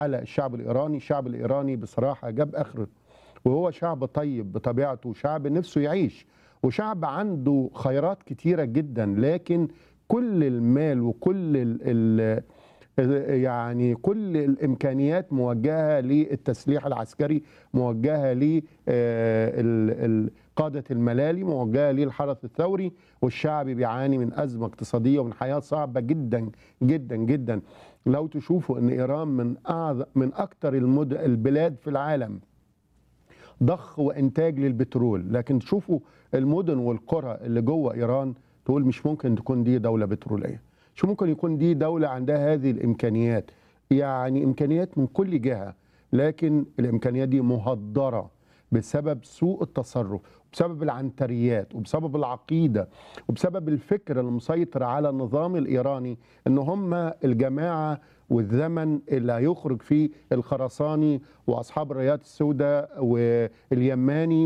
على الشعب الايراني، الشعب الايراني بصراحه جاب اخره وهو شعب طيب بطبيعته، شعب نفسه يعيش وشعب عنده خيرات كتيره جدا لكن كل المال وكل ال ال يعني كل الامكانيات موجهه للتسليح العسكري موجهه ل قاده الملالي موجهه للحرس الثوري والشعب بيعاني من ازمه اقتصاديه ومن حياه صعبه جدا جدا جدا لو تشوفوا ان ايران من اعظم من اكثر المد... البلاد في العالم ضخ وانتاج للبترول لكن تشوفوا المدن والقرى اللي جوه ايران تقول مش ممكن تكون دي دوله بتروليه مش ممكن يكون دي دوله عندها هذه الامكانيات يعني امكانيات من كل جهه لكن الامكانيات دي مهدره بسبب سوء التصرف بسبب العنتريات وبسبب العقيدة وبسبب الفكر المسيطر على النظام الإيراني أن هم الجماعة والزمن اللي هيخرج فيه الخرساني وأصحاب الرايات السوداء واليماني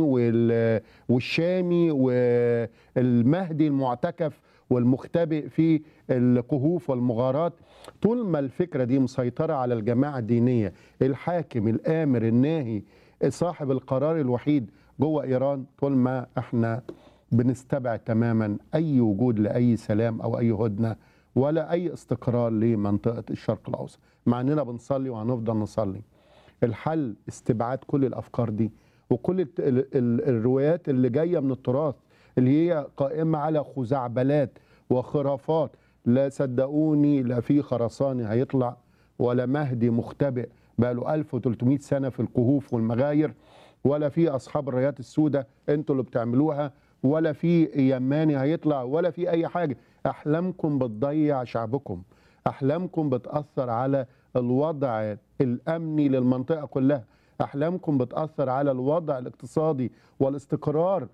والشامي والمهدي المعتكف والمختبئ في الكهوف والمغارات طول ما الفكرة دي مسيطرة على الجماعة الدينية الحاكم الآمر الناهي صاحب القرار الوحيد جوه ايران طول ما احنا بنستبعد تماما اي وجود لاي سلام او اي هدنه ولا اي استقرار لمنطقه الشرق الاوسط مع اننا بنصلي وهنفضل نصلي الحل استبعاد كل الافكار دي وكل ال ال الروايات اللي جايه من التراث اللي هي قائمه على خزعبلات وخرافات لا صدقوني لا في خرساني هيطلع ولا مهدي مختبئ بقى له 1300 سنه في الكهوف والمغاير ولا في اصحاب الرايات السوداء انتوا اللي بتعملوها ولا في يماني هيطلع ولا في اي حاجه احلامكم بتضيع شعبكم احلامكم بتاثر على الوضع الامني للمنطقه كلها احلامكم بتاثر على الوضع الاقتصادي والاستقرار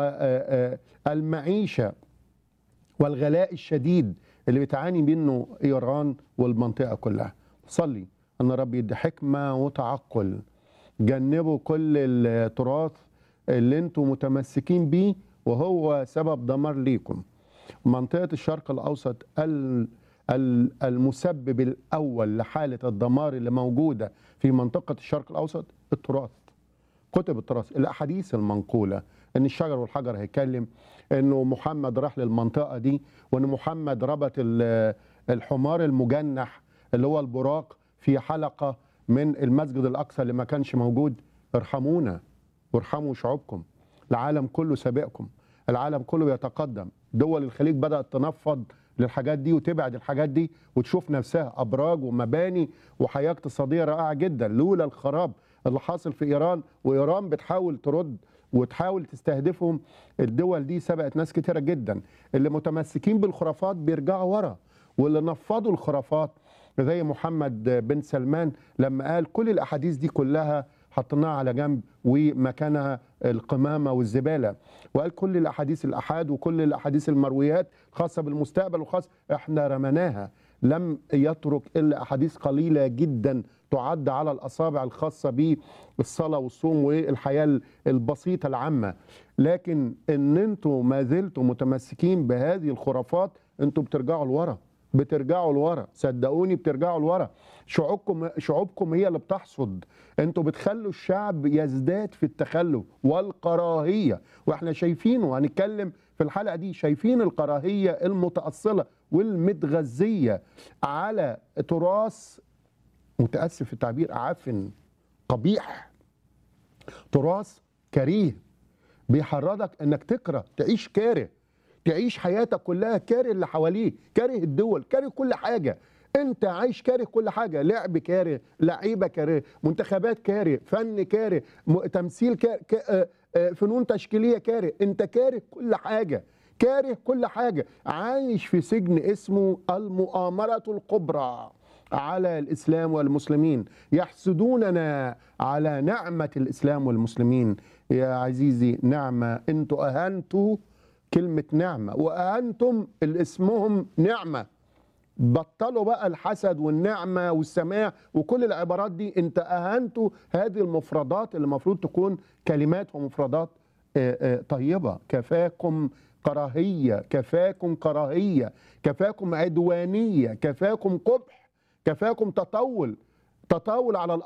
والمعيشه والغلاء الشديد اللي بتعاني منه ايران والمنطقه كلها صلي ان رب يدي حكمه وتعقل جنبوا كل التراث اللي انتم متمسكين بيه وهو سبب دمار ليكم منطقة الشرق الأوسط المسبب الأول لحالة الدمار اللي موجودة في منطقة الشرق الأوسط التراث كتب التراث الأحاديث المنقولة ان الشجر والحجر هيكلم انه محمد راح للمنطقه دي وان محمد ربط الحمار المجنح اللي هو البراق في حلقه من المسجد الاقصى اللي ما كانش موجود ارحمونا وارحموا شعوبكم العالم كله سابقكم العالم كله بيتقدم دول الخليج بدات تنفض للحاجات دي وتبعد الحاجات دي وتشوف نفسها ابراج ومباني وحياه اقتصاديه رائعه جدا لولا الخراب اللي حاصل في ايران وايران بتحاول ترد وتحاول تستهدفهم الدول دي سبقت ناس كتيره جدا اللي متمسكين بالخرافات بيرجعوا ورا واللي نفضوا الخرافات زي محمد بن سلمان لما قال كل الاحاديث دي كلها حطيناها على جنب ومكانها القمامه والزباله وقال كل الاحاديث الاحاد وكل الاحاديث المرويات خاصه بالمستقبل وخاص احنا رمناها لم يترك الا احاديث قليله جدا تعد على الاصابع الخاصه بالصلاه والصوم والحياه البسيطه العامه لكن ان انتم ما زلتم متمسكين بهذه الخرافات انتم بترجعوا لورا بترجعوا لورا صدقوني بترجعوا لورا شعوبكم شعوبكم هي اللي بتحصد انتوا بتخلوا الشعب يزداد في التخلف والكراهيه واحنا شايفين وهنتكلم في الحلقه دي شايفين الكراهيه المتاصله والمتغذيه على تراث متاسف في التعبير عفن قبيح تراث كريه بيحرضك انك تكره تعيش كاره تعيش حياتك كلها كاره اللي حواليك كاره الدول كاره كل حاجه انت عايش كاره كل حاجه لعب كاره لعيبه كاره منتخبات كاره فن كاره تمثيل كاره فنون تشكيليه كاره انت كاره كل حاجه كاره كل حاجه عايش في سجن اسمه المؤامره الكبرى على الاسلام والمسلمين يحسدوننا على نعمه الاسلام والمسلمين يا عزيزي نعمه انتوا اهنتوا كلمة نعمة وأنتم اللي اسمهم نعمة بطلوا بقى الحسد والنعمة والسماع وكل العبارات دي انت أهنتوا هذه المفردات اللي المفروض تكون كلمات ومفردات طيبة كفاكم كراهية كفاكم كراهية كفاكم عدوانية كفاكم قبح كفاكم تطول تطاول على